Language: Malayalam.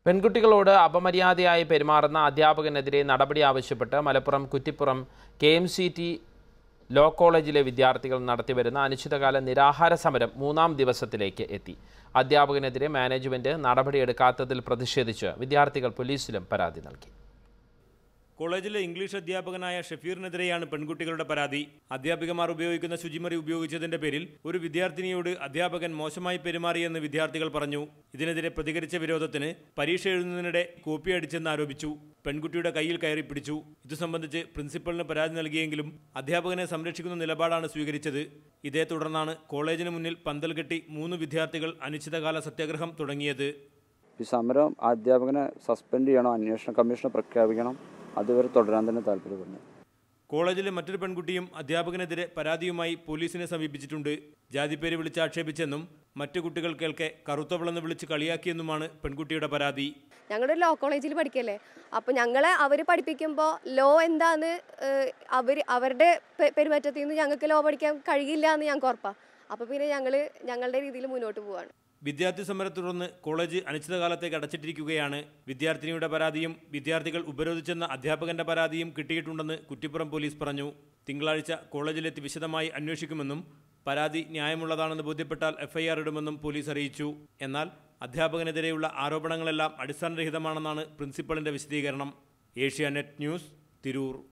പെൺകുട്ടികളോട് അപമര്യാദയായി പെരുമാറുന്ന അധ്യാപകനെതിരെ നടപടി ആവശ്യപ്പെട്ട് Malappuram Kuttippuram K M C T law കോളേജിലെ വിദ്യാർത്ഥികൾ നടത്തിവരുന്ന അനിശ്ചിതകാല നിരാഹാര സമരം മൂന്നാം ദിവസത്തിലേക്ക് എത്തി അധ്യാപകനെതിരെ മാനേജ്മെന്റ് നടപടിയെടുക്കാത്തതിൽ പ്രതിഷേധിച്ച് വിദ്യാർത്ഥികൾ പോലീസിലും പരാതി നൽകി കോളേജിലെ ഇംഗ്ലീഷ് അധ്യാപകനായ ഷഫീറിനെതിരെയാണ് പെൺകുട്ടികളുടെ പരാതി അധ്യാപികമാർ ഉപയോഗിക്കുന്ന ശുചിമുറി ഉപയോഗിച്ചതിന്റെ പേരിൽ ഒരു വിദ്യാർത്ഥിനിയോട് അധ്യാപകൻ മോശമായി പെരുമാറിയെന്ന് വിദ്യാർത്ഥികൾ പറഞ്ഞു ഇതിനെതിരെ പ്രതികരിച്ച വിരോധത്തിന് പരീക്ഷ എഴുതുന്നതിനിടെ കോപ്പി അടിച്ചെന്ന് ആരോപിച്ചു പെൺകുട്ടിയുടെ കയ്യിൽ കയറി പിടിച്ചു ഇതു സംബന്ധിച്ച് പ്രിൻസിപ്പലിന് പരാതി നൽകിയെങ്കിലും അധ്യാപകനെ സംരക്ഷിക്കുന്ന നിലപാടാണ് സ്വീകരിച്ചത് ഇതേ തുടർന്നാണ് കോളേജിന് മുന്നിൽ പന്തൽ കെട്ടി മൂന്ന് വിദ്യാർത്ഥികൾ അനിശ്ചിതകാല സത്യാഗ്രഹം തുടങ്ങിയത് ഈ സമരം അധ്യാപകനെ സസ്പെൻഡ് ചെയ്യണം അന്വേഷണ കമ്മീഷനെ പ്രഖ്യാപിക്കണം അതുവരെ തുടരാൻ തന്നെ താല്പര്യപ്പെടുന്നു കോളേജിലെ മറ്റൊരു പെൺകുട്ടിയും അധ്യാപകനെതിരെ പരാതിയുമായി പോലീസിനെ സമീപിച്ചിട്ടുണ്ട് ജാതിപ്പേര് വിളിച്ച് ആക്ഷേപിച്ചെന്നും മറ്റു കുട്ടികൾ കേൾക്കെ കറുത്തവളെന്ന് വിളിച്ച് കളിയാക്കിയെന്നുമാണ് പെൺകുട്ടിയുടെ പരാതി ഞങ്ങളുടെ ലോ കോളേജിൽ പഠിക്കല്ലേ അപ്പോൾ ഞങ്ങളെ അവർ പഠിപ്പിക്കുമ്പോൾ ലോ എന്താന്ന് അവർ അവരുടെ പെ- പെരുമാറ്റത്തിൽ നിന്ന് ഞങ്ങൾക്ക് ലോ പഠിക്കാൻ കഴിയില്ല എന്ന് ഞങ്ങൾക്ക് ഉറപ്പാണ് അപ്പോൾ പിന്നെ ഞങ്ങൾ ഞങ്ങളുടെ രീതിയിൽ മുന്നോട്ട് പോവാണ് വിദ്യാർത്ഥി സമരത്തെ തുടർന്ന് കോളേജ് അനിശ്ചിതകാലത്തേക്ക് അടച്ചിട്ടിരിക്കുകയാണ് വിദ്യാർത്ഥിനിയുടെ പരാതിയും വിദ്യാർത്ഥികൾ ഉപരോധിച്ചെന്ന അധ്യാപകന്റെ പരാതിയും കിട്ടിയിട്ടുണ്ടെന്ന് കുറ്റിപ്പുറം പോലീസ് പറഞ്ഞു തിങ്കളാഴ്ച കോളേജിലെത്തി വിശദമായി അന്വേഷിക്കുമെന്നും പരാതി ന്യായമുള്ളതാണെന്ന് ബോധ്യപ്പെട്ടാൽ എഫ്ഐആർ ഇടുമെന്നും പോലീസ് അറിയിച്ചു എന്നാൽ അധ്യാപകനെതിരെയുള്ള ആരോപണങ്ങളെല്ലാം അടിസ്ഥാനരഹിതമാണെന്നാണ് പ്രിൻസിപ്പലിന്റെ വിശദീകരണം ഏഷ്യാനെറ്റ് ന്യൂസ് തിരൂർ